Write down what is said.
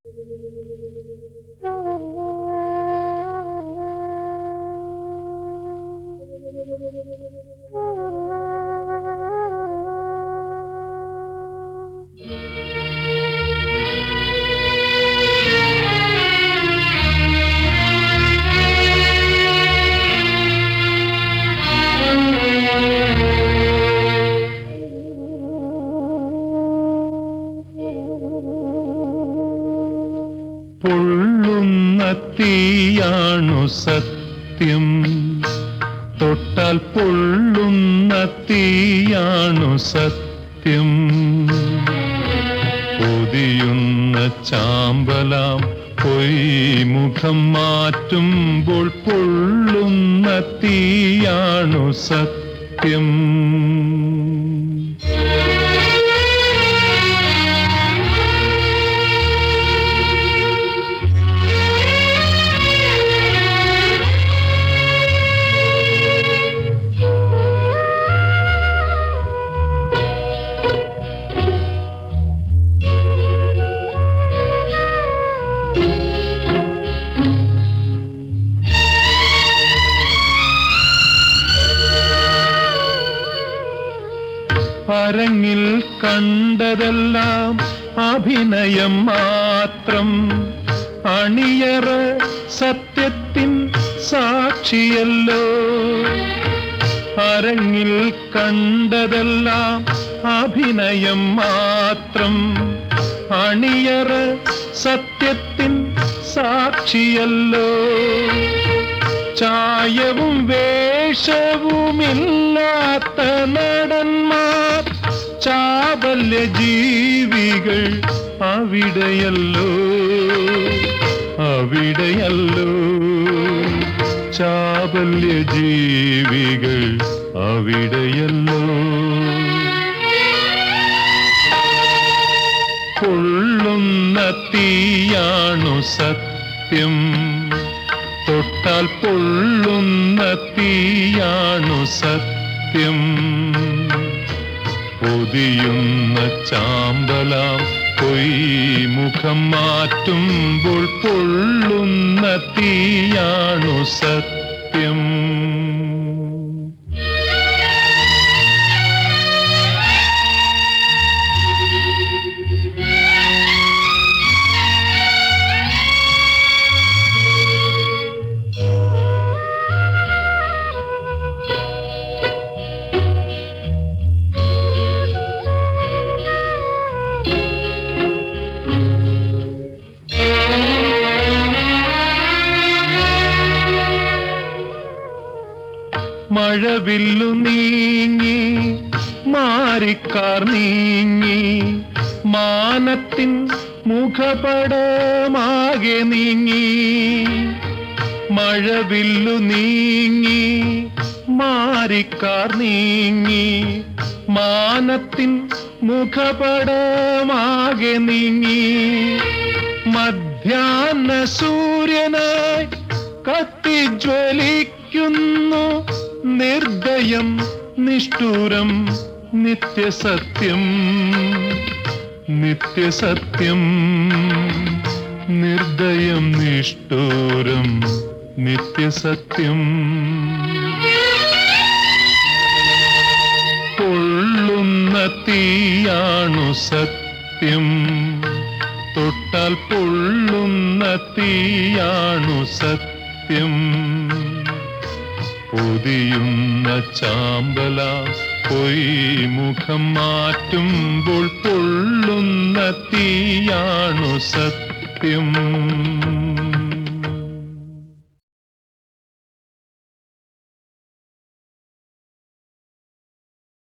പൊള്ളുന്ന തീയാണു സത്യം തൊട്ടാൽ പൊള്ളുന്ന തീയാണു സത്യം പൊതിയുന്ന ചാമ്പലാം പൊയ്മുഖം മാറ്റുമ്പോൾ പൊള്ളുന്ന തീയാണു സത്യം അരങ്ങിൽ കണ്ടതെല്ലാം അഭിനയം മാത്രം അണിയറ സത്യത്തിൻ സാക്ഷിയല്ലോ അരങ്ങിൽ കണ്ടതെല്ലാം അഭിനയം മാത്രം അണിയറ സത്യത്തിൻ സാക്ഷിയല്ലോ ചായവും വേഷവുമില്ലാത്ത നടന്മാർ ചാബല്യ ജീവികൾ അവിടെയല്ലോ അവിടെയല്ലോ ചാബല്യ ജീവികൾ അവിടെയല്ലോ കൊള്ളുന്ന തീയാണു സത്യം തൊട്ടാൽ പൊള്ളുന്ന തീയാണു സത്യം പൊതിയുന്ന ചാമ്പലാം പൊയ്മുഖം മാറ്റുമ്പോൾ പൊള്ളുന്ന തീയാണു സത്യം മഴവില്ലു നീങ്ങി മാറിക്കാർ നീങ്ങി മാനത്തിൻ മുഖപടമാകെ നീങ്ങി മഴവില്ലു നീങ്ങി മാറിക്കാർ നീങ്ങി മാനത്തിൻ മുഖപടമാകെ നീങ്ങി മധ്യാഹ്ന സൂര്യനായി കത്തിജ്വലിക്കുന്നു നിർദ്ദയം നിഷ്ഠൂരം നിത്യസത്യം നിത്യസത്യം നിർദ്ദയം നിഷ്ഠൂരം നിത്യസത്യം പൊള്ളുന്ന തീയാണു സത്യം തൊട്ടാൽ പൊള്ളുന്ന തീയാണു സത്യം പൊതിയുന്ന ചാമ്പല പൊയ്മുഖം മാറ്റുമ്പോൾ പൊള്ളുന്ന തീയാണു സത്യം